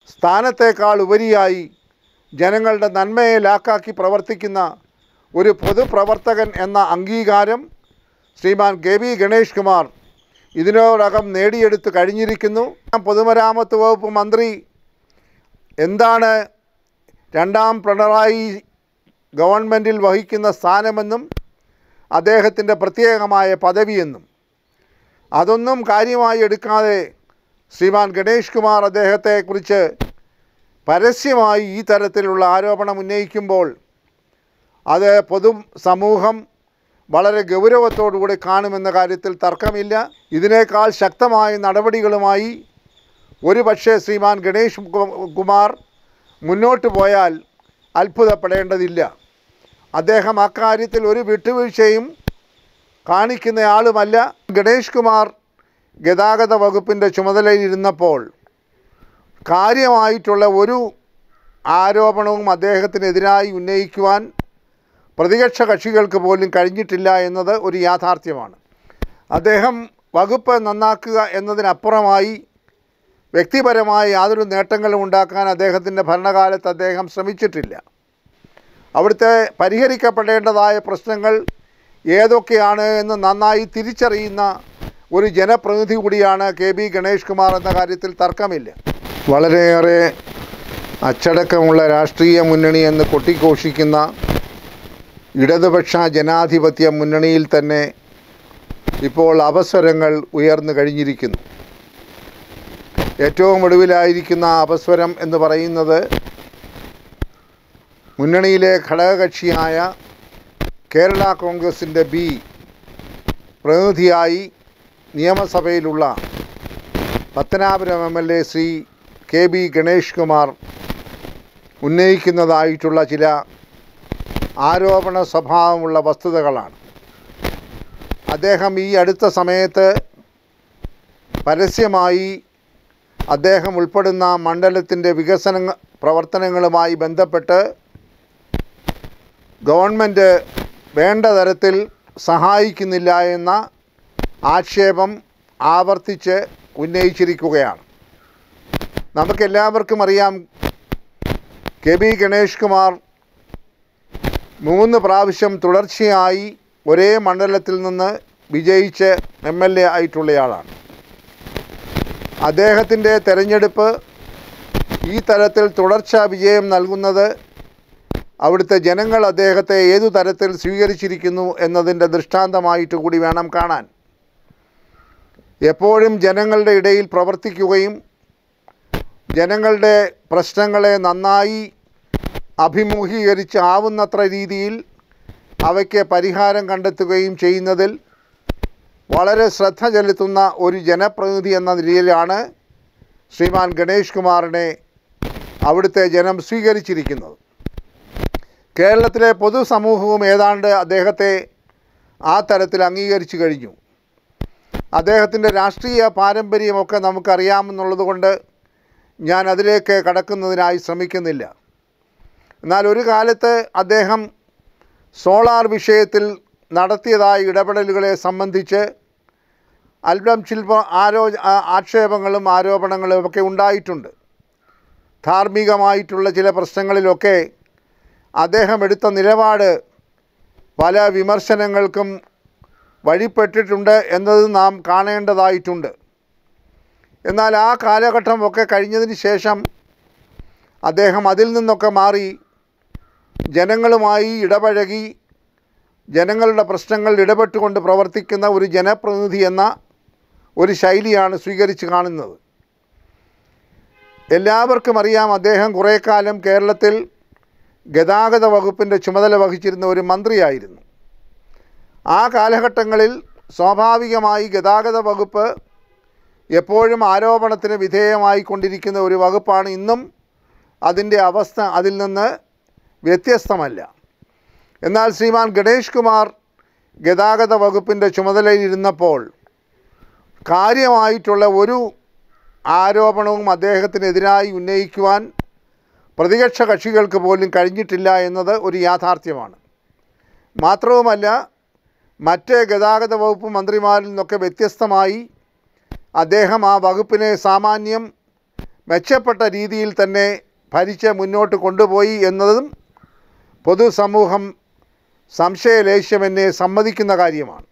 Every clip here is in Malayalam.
സ്ഥാനത്തേക്കാൾ ഉപരിയായി ജനങ്ങളുടെ നന്മയെ ലാക്കാക്കി പ്രവർത്തിക്കുന്ന ഒരു പൊതുപ്രവർത്തകൻ എന്ന അംഗീകാരം ശ്രീമാൻ കെ വി ഗണേഷ് കുമാർ ഇതിനോടകം നേടിയെടുത്ത് കഴിഞ്ഞിരിക്കുന്നു പൊതുമരാമത്ത് വകുപ്പ് മന്ത്രി എന്താണ് രണ്ടാം പിണറായി ഗവൺമെൻറ്റിൽ വഹിക്കുന്ന സ്ഥാനമെന്നും അദ്ദേഹത്തിൻ്റെ പ്രത്യേകമായ പദവിയെന്നും അതൊന്നും കാര്യമായി എടുക്കാതെ ശ്രീമാൻ ഗണേഷ് കുമാർ അദ്ദേഹത്തെക്കുറിച്ച് പരസ്യമായി ഈ തരത്തിലുള്ള ആരോപണം ഉന്നയിക്കുമ്പോൾ അത് പൊതു സമൂഹം വളരെ ഗൗരവത്തോടുകൂടി കാണുമെന്ന കാര്യത്തിൽ തർക്കമില്ല ഇതിനേക്കാൾ ശക്തമായ നടപടികളുമായി ഒരു പക്ഷേ ശ്രീമാൻ ഗണേഷ് കു- കുമാർ മുന്നോട്ട് പോയാൽ അത്ഭുതപ്പെടേണ്ടതില്ല അദ്ദേഹം അക്കാര്യത്തിൽ ഒരു വിട്ടുവീഴ്ചയും കാണിക്കുന്ന ആളുമല്ല ഗണേഷ് കുമാർ ഗതാഗത വകുപ്പിൻ്റെ ചുമതലയിലിരുന്നപ്പോൾ കാര്യമായിട്ടുള്ള ഒരു ആരോപണവും അദ്ദേഹത്തിനെതിരായി ഉന്നയിക്കുവാൻ പ്രതിപക്ഷ കക്ഷികൾക്ക് പോലും കഴിഞ്ഞിട്ടില്ല എന്നത് ഒരു യാഥാർത്ഥ്യമാണ് അദ്ദേഹം വകുപ്പ് നന്നാക്കുക എന്നതിനപ്പുറമായി വ്യക്തിപരമായ യാതൊരു നേട്ടങ്ങളും ഉണ്ടാക്കാൻ അദ്ദേഹത്തിൻ്റെ ഭരണകാലത്ത് അദ്ദേഹം ശ്രമിച്ചിട്ടില്ല അവിടുത്തെ പരിഹരിക്കപ്പെടേണ്ടതായ പ്രശ്നങ്ങൾ ഏതൊക്കെയാണ് എന്ന് നന്നായി തിരിച്ചറിയുന്ന ഒരു ജനപ്രതിനിധി കൂടിയാണ് കെ ബി ഗണേഷ് കുമാർ എന്ന കാര്യത്തിൽ തർക്കമില്ല വളരെയേറെ അച്ചടക്കമുള്ള രാഷ്ട്രീയ മുന്നണി എന്ന് കൊട്ടിഘോഷിക്കുന്ന ഇടതുപക്ഷ ജനാധിപത്യ മുന്നണിയിൽ തന്നെ ഇപ്പോൾ അവസരങ്ങൾ ഉയർന്നു കഴിഞ്ഞിരിക്കുന്നു ഏറ്റവും ഒടുവിലായിരിക്കുന്ന അപസ്വരം എന്ന് പറയുന്നത് മുന്നണിയിലെ ഘടകകക്ഷിയായ കേരള കോൺഗ്രസിൻ്റെ ബി പ്രതിനിധിയായി നിയമസഭയിലുള്ള Pathanapuram M L A Shri K B Ganesh Kumar ഉന്നയിക്കുന്നതായിട്ടുള്ള ചില ആരോപണ സ്വഭാവമുള്ള വസ്തുതകളാണ് അദ്ദേഹം ഈ അടുത്ത സമയത്ത് പരസ്യമായി അദ്ദേഹം ഉൾപ്പെടുന്ന മണ്ഡലത്തിൻ്റെ വികസന പ്രവർത്തനങ്ങളുമായി ബന്ധപ്പെട്ട് ഗവൺമെൻറ് വേണ്ട തരത്തിൽ സഹായിക്കുന്നില്ല എന്ന ആക്ഷേപം ആവർത്തിച്ച് ഉന്നയിച്ചിരിക്കുകയാണ് നമുക്കെല്ലാവർക്കും അറിയാം കെ ബി ഗണേഷ് കുമാർ മൂന്ന് പ്രാവശ്യം തുടർച്ചയായി ഒരേ മണ്ഡലത്തിൽ നിന്ന് വിജയിച്ച് എം എൽ എ ആയിട്ടുള്ളയാളാണ് അദ്ദേഹത്തിൻ്റെ തെരഞ്ഞെടുപ്പ് ഈ തരത്തിൽ തുടർച്ചാ വിജയം നൽകുന്നത് അവിടുത്തെ ജനങ്ങൾ അദ്ദേഹത്തെ ഏതു തരത്തിൽ സ്വീകരിച്ചിരിക്കുന്നു എന്നതിൻ്റെ ദൃഷ്ടാന്തമായിട്ട് കൂടി വേണം കാണാൻ എപ്പോഴും ജനങ്ങളുടെ ഇടയിൽ പ്രവർത്തിക്കുകയും ജനങ്ങളുടെ പ്രശ്നങ്ങളെ നന്നായി അഭിമുഖീകരിച്ച് ആവുന്നത്ര രീതിയിൽ അവയ്ക്ക് പരിഹാരം കണ്ടെത്തുകയും ചെയ്യുന്നതിൽ വളരെ ശ്രദ്ധ ചെലുത്തുന്ന ഒരു ജനപ്രതിനിധി എന്ന നിലയിലാണ് ശ്രീമാൻ ഗണേഷ് കുമാറിനെ അവിടുത്തെ ജനം സ്വീകരിച്ചിരിക്കുന്നത് കേരളത്തിലെ പൊതുസമൂഹവും ഏതാണ്ട് അദ്ദേഹത്തെ ആ തരത്തിൽ അംഗീകരിച്ചു കഴിഞ്ഞു അദ്ദേഹത്തിൻ്റെ രാഷ്ട്രീയ പാരമ്പര്യമൊക്കെ നമുക്കറിയാമെന്നുള്ളത് കൊണ്ട് ഞാൻ അതിലേക്ക് കടക്കുന്നതിനായി ശ്രമിക്കുന്നില്ല എന്നാൽ ഒരു കാലത്ത് അദ്ദേഹം സോളാർ വിഷയത്തിൽ നടത്തിയതായ ഇടപെടലുകളെ സംബന്ധിച്ച് അല്പം ശില്പ ആരോ ആ- ആക്ഷേപങ്ങളും ആരോപണങ്ങളും ഒക്കെ ഉണ്ടായിട്ടുണ്ട് ധാർമ്മികമായിട്ടുള്ള ചില പ്രശ്നങ്ങളിലൊക്കെ അദ്ദേഹം എടുത്ത നിലപാട് പല വിമർശനങ്ങൾക്കും വഴിപ്പെട്ടിട്ടുണ്ട് എന്നത് നാം കാണേണ്ടതായിട്ടുണ്ട് എന്നാൽ ആ കാലഘട്ടമൊക്കെ കഴിഞ്ഞതിന് ശേഷം അദ്ദേഹം അതിൽ നിന്നൊക്കെ മാറി ജനങ്ങളുമായി ഇടപഴകി ജനങ്ങളുടെ പ്രശ്നങ്ങളിൽ ഇടപെട്ടുകൊണ്ട് പ്രവർത്തിക്കുന്ന ഒരു ജനപ്രതിനിധി എന്ന ഒരു ശൈലിയാണ് സ്വീകരിച്ച് കാണുന്നത് എല്ലാവർക്കും അറിയാം അദ്ദേഹം കുറേ കാലം കേരളത്തിൽ ഗതാഗത വകുപ്പിൻ്റെ ചുമതല വഹിച്ചിരുന്ന ഒരു മന്ത്രിയായിരുന്നു ആ കാലഘട്ടങ്ങളിൽ സ്വാഭാവികമായി ഗതാഗത വകുപ്പ് എപ്പോഴും ആരോപണത്തിന് വിധേയമായി കൊണ്ടിരിക്കുന്ന ഒരു വകുപ്പാണ് ഇന്നും അതിൻ്റെ അവസ്ഥ അതിൽ നിന്ന് വ്യത്യസ്തമല്ല എന്നാൽ ശ്രീമാൻ ഗണേഷ് കുമാർ ഗതാഗത വകുപ്പിൻ്റെ ചുമതലയിലിരുന്നപ്പോൾ കാര്യമായിട്ടുള്ള ഒരു ആരോപണവും അദ്ദേഹത്തിനെതിരായി ഉന്നയിക്കുവാൻ പ്രതിപക്ഷ കക്ഷികൾക്ക് പോലും കഴിഞ്ഞിട്ടില്ല എന്നത് ഒരു യാഥാർത്ഥ്യമാണ് മാത്രവുമല്ല മറ്റ് ഗതാഗത വകുപ്പ് മന്ത്രിമാരിൽ നിന്നൊക്കെ വ്യത്യസ്തമായി അദ്ദേഹം ആ വകുപ്പിനെ സാമാന്യം മെച്ചപ്പെട്ട രീതിയിൽ തന്നെ ഭരിച്ച് മുന്നോട്ട് കൊണ്ടുപോയി എന്നതും പൊതുസമൂഹം സംശയലേശമെന്നെ സമ്മതിക്കുന്ന കാര്യമാണ്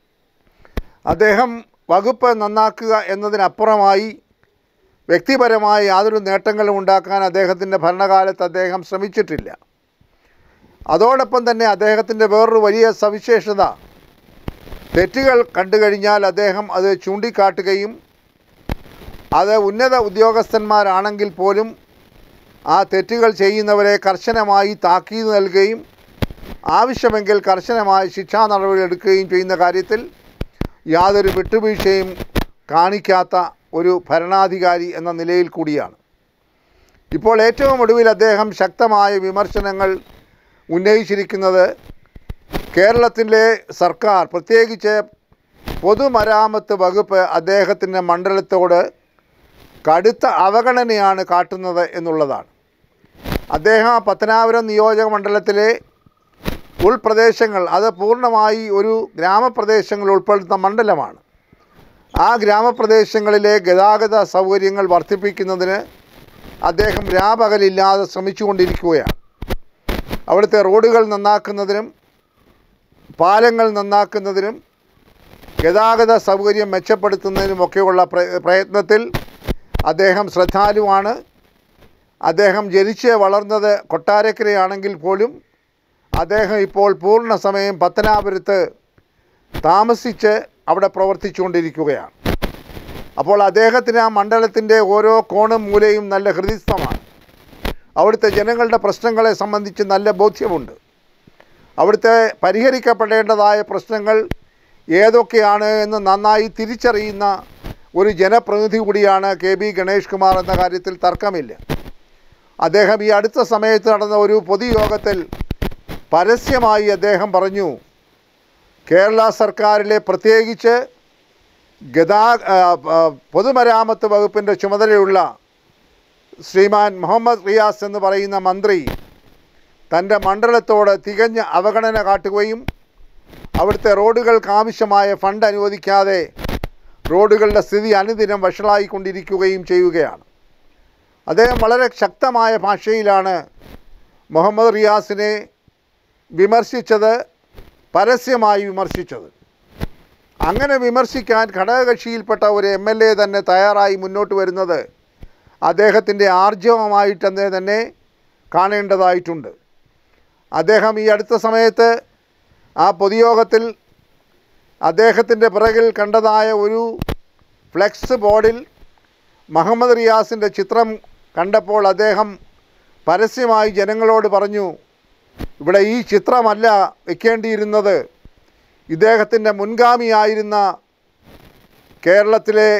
അദ്ദേഹം വകുപ്പ് നന്നാക്കുക എന്നതിനപ്പുറമായി വ്യക്തിപരമായി യാതൊരു നേട്ടങ്ങളും ഉണ്ടാക്കാൻ അദ്ദേഹത്തിൻ്റെ ഭരണകാലത്ത് അദ്ദേഹം ശ്രമിച്ചിട്ടില്ല അതോടൊപ്പം തന്നെ അദ്ദേഹത്തിൻ്റെ വേറൊരു വലിയ സവിശേഷത തെറ്റുകൾ കണ്ടു കഴിഞ്ഞാൽ അദ്ദേഹം അത് ചൂണ്ടിക്കാട്ടുകയും അത് ഉന്നത ഉദ്യോഗസ്ഥന്മാരാണെങ്കിൽ പോലും ആ തെറ്റുകൾ ചെയ്യുന്നവരെ കർശനമായി താക്കീത് നൽകുകയും ആവശ്യമെങ്കിൽ കർശനമായ ശിക്ഷാ നടപടി എടുക്കുകയും ചെയ്യുന്ന കാര്യത്തിൽ യാതൊരു വിട്ടുവീഴ്ചയും കാണിക്കാത്ത ഒരു ഭരണാധികാരി എന്ന നിലയിൽ കൂടിയാണ് ഇപ്പോൾ ഏറ്റവും ഒടുവിൽ അദ്ദേഹം ശക്തമായ വിമർശനങ്ങൾ ഉന്നയിച്ചിരിക്കുന്നത് കേരളത്തിലെ സർക്കാർ പ്രത്യേകിച്ച് പൊതുമരാമത്ത് വകുപ്പ് അദ്ദേഹത്തിൻ്റെ മണ്ഡലത്തോട് കടുത്ത അവഗണനയാണ് കാട്ടുന്നത് എന്നുള്ളതാണ് അദ്ദേഹം പത്തനാപുരം നിയോജക മണ്ഡലത്തിലെ ഉൾപ്രദേശങ്ങൾ അത് പൂർണ്ണമായി ഒരു ഗ്രാമപ്രദേശങ്ങൾ ഉൾപ്പെടുന്ന മണ്ഡലമാണ് ആ ഗ്രാമപ്രദേശങ്ങളിലെ ഗതാഗത സൗകര്യങ്ങൾ വർദ്ധിപ്പിക്കുന്നതിന് അദ്ദേഹം രാപകലില്ലാതെ ശ്രമിച്ചുകൊണ്ടിരിക്കുകയാണ് അവിടുത്തെ റോഡുകൾ നന്നാക്കുന്നതിനും പാലങ്ങൾ നന്നാക്കുന്നതിനും ഗതാഗത സൗകര്യം മെച്ചപ്പെടുത്തുന്നതിനുമൊക്കെയുള്ള പ്ര- പ്രയത്നത്തിൽ അദ്ദേഹം ശ്രദ്ധാലുവാണ് അദ്ദേഹം ജനിച്ച് വളർന്നത് കൊട്ടാരക്കരയാണെങ്കിൽ പോലും അദ്ദേഹം ഇപ്പോൾ പൂർണ്ണ സമയം പത്തനാപുരത്ത് താമസിച്ച് അവിടെ പ്രവർത്തിച്ചുകൊണ്ടിരിക്കുകയാണ് അപ്പോൾ അദ്ദേഹത്തിന് ആ മണ്ഡലത്തിൻ്റെ ഓരോ കോണും മൂലയും നല്ല ഹൃദയസ്ഥമാണ് അവിടുത്തെ ജനങ്ങളുടെ പ്രശ്നങ്ങളെ സംബന്ധിച്ച് നല്ല ബോധ്യമുണ്ട് അവിടുത്തെ പരിഹരിക്കപ്പെടേണ്ടതായ പ്രശ്നങ്ങൾ ഏതൊക്കെയാണ് എന്ന് നന്നായി തിരിച്ചറിയുന്ന ഒരു ജനപ്രതിനിധി കൂടിയാണ് കെ ബി ഗണേഷ് കുമാർ എന്ന കാര്യത്തിൽ തർക്കമില്ല അദ്ദേഹം ഈ അടുത്ത സമയത്ത് നടന്ന ഒരു പൊതുയോഗത്തിൽ പരസ്യമായി അദ്ദേഹം പറഞ്ഞു കേരള സർക്കാരിലെ പ്രത്യേകിച്ച് ഗതാ ആ, ആ, പൊതുമരാമത്ത് വകുപ്പിൻ്റെ ചുമതലയുള്ള ശ്രീമാൻ മുഹമ്മദ് റിയാസ് എന്ന് പറയുന്ന മന്ത്രി തൻ്റെ മണ്ഡലത്തോട് തികഞ്ഞ അവഗണന കാട്ടുകയും അവിടുത്തെ റോഡുകൾക്ക് ആവശ്യമായ ഫണ്ട് അനുവദിക്കാതെ റോഡുകളുടെ സ്ഥിതി അനുദിനം വഷളായിക്കൊണ്ടിരിക്കുകയും ചെയ്യുകയാണ് അദ്ദേഹം വളരെ ശക്തമായ ഭാഷയിലാണ് മുഹമ്മദ് റിയാസിനെ വിമർശിച്ചത് പരസ്യമായി വിമർശിച്ചത് അങ്ങനെ വിമർശിക്കാൻ ഘടകകക്ഷിയിൽപ്പെട്ട ഒരു എം എൽ എ തന്നെ തയ്യാറായി മുന്നോട്ട് വരുന്നത് അദ്ദേഹത്തിൻ്റെ ആർജവമായിട്ടെന്ന് തന്നെ കാണേണ്ടതായിട്ടുണ്ട് അദ്ദേഹം ഈ അടുത്ത സമയത്ത് ആ പൊതുയോഗത്തിൽ അദ്ദേഹത്തിൻ്റെ പിറകിൽ കണ്ടതായ ഒരു ഫ്ലെക്സ് ബോർഡിൽ മുഹമ്മദ് റിയാസിൻ്റെ ചിത്രം കണ്ടപ്പോൾ അദ്ദേഹം പരസ്യമായി ജനങ്ങളോട് പറഞ്ഞു ഇവിടെ ഈ ചിത്രമല്ല വെക്കേണ്ടിയിരുന്നത് ഇദ്ദേഹത്തിൻ്റെ മുൻഗാമിയായിരുന്ന കേരളത്തിലെ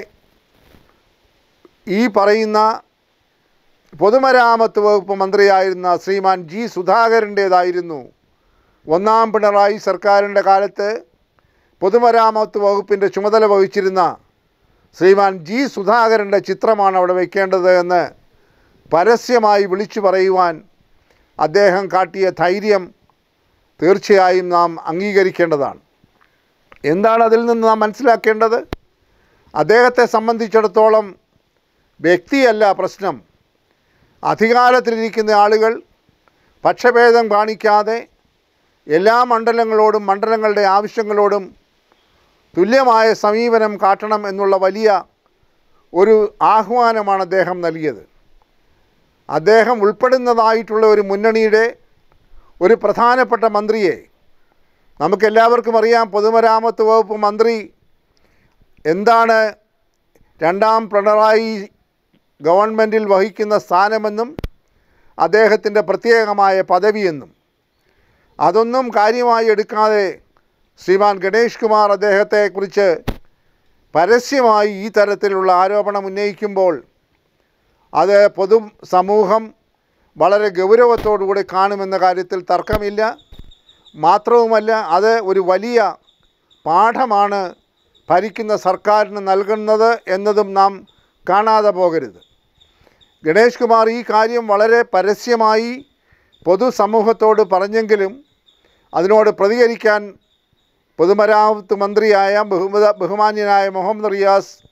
ഈ പറയുന്ന പൊതുമരാമത്ത് വകുപ്പ് മന്ത്രിയായിരുന്ന ശ്രീമാൻ ജി സുധാകരൻ്റേതായിരുന്നു ഒന്നാം പിണറായി സർക്കാരിൻ്റെ കാലത്ത് പൊതുമരാമത്ത് വകുപ്പിൻ്റെ ചുമതല വഹിച്ചിരുന്ന ശ്രീമാൻ ജി സുധാകരൻ്റെ ചിത്രമാണ് അവിടെ വയ്ക്കേണ്ടത് എന്ന് പരസ്യമായി വിളിച്ചു പറയുവാൻ അദ്ദേഹം കാട്ടിയ ധൈര്യം തീർച്ചയായും നാം അംഗീകരിക്കേണ്ടതാണ് എന്താണ് അതിൽ നിന്ന് നാം മനസ്സിലാക്കേണ്ടത് അദ്ദേഹത്തെ സംബന്ധിച്ചിടത്തോളം വ്യക്തിയല്ല പ്രശ്നം അധികാരത്തിലിരിക്കുന്ന ആളുകൾ പക്ഷഭേദം കാണിക്കാതെ എല്ലാ മണ്ഡലങ്ങളോടും മണ്ഡലങ്ങളുടെ ആവശ്യങ്ങളോടും തുല്യമായ സമീപനം കാട്ടണം എന്നുള്ള വലിയ ഒരു ആഹ്വാനമാണ് അദ്ദേഹം നൽകിയത് അദ്ദേഹം ഉൾപ്പെടുന്നതായിട്ടുള്ള ഒരു മുന്നണിയുടെ ഒരു പ്രധാനപ്പെട്ട മന്ത്രിയെ നമുക്കെല്ലാവർക്കും അറിയാം പൊതുമരാമത്ത് വകുപ്പ് മന്ത്രി എന്താണ് രണ്ടാം പിണറായി ഗവൺമെൻറ്റിൽ വഹിക്കുന്ന സ്ഥാനമെന്നും അദ്ദേഹത്തിൻ്റെ പ്രത്യേകമായ പദവിയെന്നും അതൊന്നും കാര്യമായി എടുക്കാതെ ശ്രീമാൻ ഗണേഷ് കുമാർ അദ്ദേഹത്തെക്കുറിച്ച് പരസ്യമായി ഈ തരത്തിലുള്ള ആരോപണം ഉന്നയിക്കുമ്പോൾ അത് പൊതു സമൂഹം വളരെ ഗൗരവത്തോടുകൂടി കാണുമെന്ന കാര്യത്തിൽ തർക്കമില്ല മാത്രവുമല്ല അത് ഒരു വലിയ പാഠമാണ് ഭരിക്കുന്ന സർക്കാരിന് നൽകുന്നത് എന്നതും നാം കാണാതെ പോകരുത് ഗണേഷ് കുമാർ ഈ കാര്യം വളരെ പരസ്യമായി പൊതുസമൂഹത്തോട് പറഞ്ഞെങ്കിലും അതിനോട് പ്രതികരിക്കാൻ പൊതുമരാമത്ത് മന്ത്രിയായ ബഹുമത ബഹുമാന്യനായ മുഹമ്മദ് റിയാസ്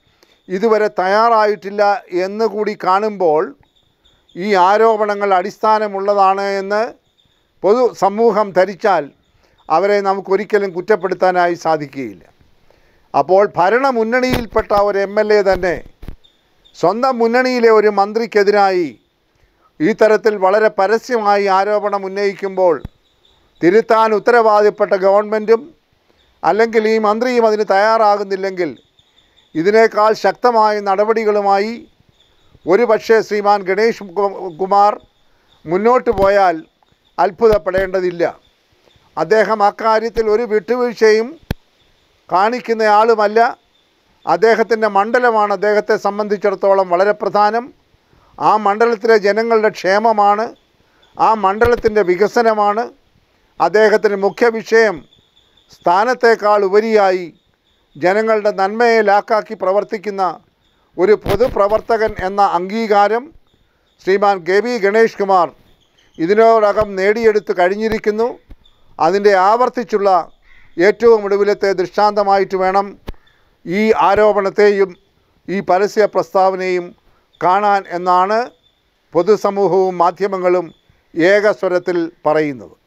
ഇതുവരെ തയ്യാറായിട്ടില്ല എന്ന് കൂടി കാണുമ്പോൾ ഈ ആരോപണങ്ങൾ അടിസ്ഥാനമുള്ളതാണ് എന്ന് പൊതു സമൂഹം ധരിച്ചാൽ അവരെ നമുക്കൊരിക്കലും കുറ്റപ്പെടുത്താനായി സാധിക്കുകയില്ല അപ്പോൾ ഭരണമുന്നണിയിൽപ്പെട്ട ഒരു എം എൽ എ തന്നെ സ്വന്തം മുന്നണിയിലെ ഒരു മന്ത്രിക്കെതിരായി ഈ തരത്തിൽ വളരെ പരസ്യമായി ആരോപണം ഉന്നയിക്കുമ്പോൾ തിരുത്താൻ ഉത്തരവാദിപ്പെട്ട ഗവൺമെൻറ്റും അല്ലെങ്കിൽ ഈ മന്ത്രിയും അതിന് തയ്യാറാകുന്നില്ലെങ്കിൽ ഇതിനേക്കാൾ ശക്തമായ നടപടികളുമായി ഒരു പക്ഷേ ശ്രീമാൻ ഗണേഷ് കു- കുമാർ മുന്നോട്ട് പോയാൽ അത്ഭുതപ്പെടേണ്ടതില്ല അദ്ദേഹം അക്കാര്യത്തിൽ ഒരു വിട്ടുവീഴ്ചയും കാണിക്കുന്നയാളുമല്ല അദ്ദേഹത്തിൻ്റെ മണ്ഡലമാണ് അദ്ദേഹത്തെ സംബന്ധിച്ചിടത്തോളം വളരെ പ്രധാനം ആ മണ്ഡലത്തിലെ ജനങ്ങളുടെ ക്ഷേമമാണ് ആ മണ്ഡലത്തിൻ്റെ വികസനമാണ് അദ്ദേഹത്തിന് മുഖ്യ വിഷയം സ്ഥാനത്തേക്കാൾ ഉപരിയായി ജനങ്ങളുടെ നന്മയെ ലാക്കാക്കി പ്രവർത്തിക്കുന്ന ഒരു പൊതുപ്രവർത്തകൻ എന്ന അംഗീകാരം ശ്രീമാൻ കെ വി ഗണേഷ് കുമാർ ഇതിനോടകം നേടിയെടുത്ത് കഴിഞ്ഞിരിക്കുന്നു അതിൻ്റെ ആവർത്തിച്ചുള്ള ഏറ്റവും ഒടുവിലത്തെ ദൃഷ്ടാന്തമായിട്ട് വേണം ഈ ആരോപണത്തെയും ഈ പരസ്യ പ്രസ്താവനയും കാണാൻ എന്നാണ് പൊതുസമൂഹവും മാധ്യമങ്ങളും ഏകസ്വരത്തിൽ പറയുന്നത്